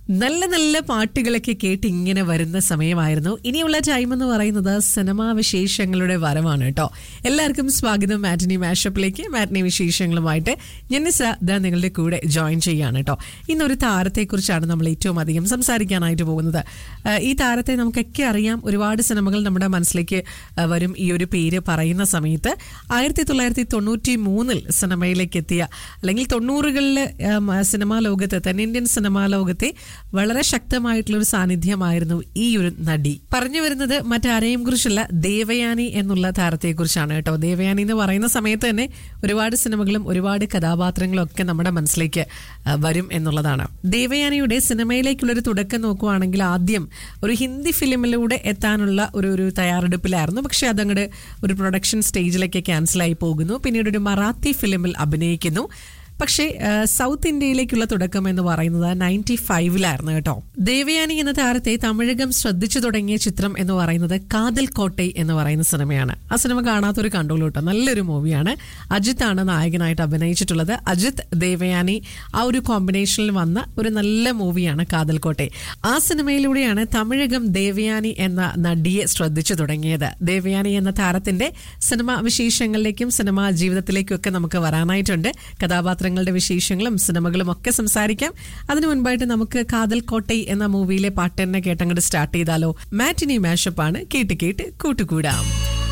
നല്ല നല്ല പാട്ടുകളൊക്കെ കേട്ട് ഇങ്ങനെ വരുന്ന സമയമായിരുന്നു ഇനിയുള്ള ടൈം എന്ന് പറയുന്നത് സിനിമാ വിശേഷങ്ങളുടെ വരവാണ് കേട്ടോ എല്ലാവർക്കും സ്വാഗതം മാറ്റിനി മാഷപ്പിലേക്ക് മാറ്റിനി വിശേഷങ്ങളുമായിട്ട് ജനിസ ദാ നിങ്ങളുടെ കൂടെ ജോയിൻ ചെയ്യാണ് കേട്ടോ ഇന്നൊരു താരത്തെക്കുറിച്ചാണ് നമ്മൾ ഏറ്റവും അധികം സംസാരിക്കാനായിട്ട് പോകുന്നത് ആ, ഈ താരത്തെ നമുക്കൊക്കെ അറിയാം ഒരുപാട് സിനിമകൾ നമ്മുടെ മനസ്സിലേക്ക് ആ, വരും ഈ ഒരു പേര് പറയുന്ന സമയത്ത് ആയിരത്തി തൊള്ളായിരത്തി തൊണ്ണൂറ്റി മൂന്നിൽ സിനിമയിലേക്ക് എത്തിയ അല്ലെങ്കിൽ തൊണ്ണൂറുകളിൽ സിനിമാ ലോകത്ത് തെന്നിന്ത്യൻ സിനിമാ ലോകത്തെ വളരെ ശക്തമായിട്ടുള്ള ഒരു സാന്നിധ്യമായിരുന്നു ഈ ഒരു നടി പറഞ്ഞു വരുന്നത് മറ്റാരെയും കുറിച്ചല്ല ദേവയാനി എന്നുള്ള താരത്തെ കുറിച്ചാണ് കേട്ടോ ദേവയാനി എന്ന് പറയുന്ന സമയത്ത് തന്നെ ഒരുപാട് സിനിമകളും ഒരുപാട് കഥാപാത്രങ്ങളും ഒക്കെ നമ്മുടെ മനസ്സിലേക്ക് ആ, വരും എന്നുള്ളതാണ് ദേവയാനിയുടെ സിനിമയിലേക്കുള്ളൊരു തുടക്കം നോക്കുവാണെങ്കിൽ ആദ്യം ഒരു ഹിന്ദി ഫിലിമിലൂടെ എത്താനുള്ള ഒരു ഒരു തയ്യാറെടുപ്പിലായിരുന്നു പക്ഷെ അതങ്ങോട്ട് ഒരു പ്രൊഡക്ഷൻ സ്റ്റേജിലേക്ക് ക്യാൻസലായി പോകുന്നു പിന്നീട് ഒരു മറാത്തി ഫിലിമിൽ അഭിനയിക്കുന്നു പക്ഷേ ആ, സൗത്ത് ഇന്ത്യയിലേക്കുള്ള തുടക്കം എന്ന് പറയുന്നത് നയൻറ്റി ഫൈവിലായിരുന്നു കേട്ടോ ദേവയാനി എന്ന താരത്തെ തമിഴകം ശ്രദ്ധിച്ചു തുടങ്ങിയ ചിത്രം എന്ന് പറയുന്നത് കാതൽ കോട്ടൈ എന്ന് പറയുന്ന സിനിമയാണ് ആ സിനിമ കാണാത്തൊരു കണ്ടോളൂ കേട്ടോ നല്ലൊരു മൂവിയാണ് അജിത്ത് ആണ് നായകനായിട്ട് അഭിനയിച്ചിട്ടുള്ളത് അജിത്ത് ദേവയാനി ആ ഒരു കോമ്പിനേഷനിൽ വന്ന ഒരു നല്ല മൂവിയാണ് കാതൽ കോട്ടൈ ആ സിനിമയിലൂടെയാണ് തമിഴകം ദേവയാനി എന്ന നടിയെ ശ്രദ്ധിച്ചു തുടങ്ങിയത് ദേവയാനി എന്ന താരത്തിന്റെ സിനിമ വിശേഷങ്ങളിലേക്കും സിനിമാ ജീവിതത്തിലേക്കും ഒക്കെ നമുക്ക് വരാനായിട്ടുണ്ട് കഥാപാത്രങ്ങളുടെ വിശേഷങ്ങളും സിനിമകളും ഒക്കെ സംസാരിക്കാം അതിനു മുൻപായിട്ട് നമുക്ക് കാതൽ കോട്ടൈ എന്ന മൂവിയിലെ പാട്ട് തന്നെ കേട്ടങ്ങോട്ട് സ്റ്റാർട്ട് ചെയ്താലോ മാറ്റിനി മാഷപ്പ് ആണ് കേട്ട് കേട്ട് കൂട്ടുകൂടാം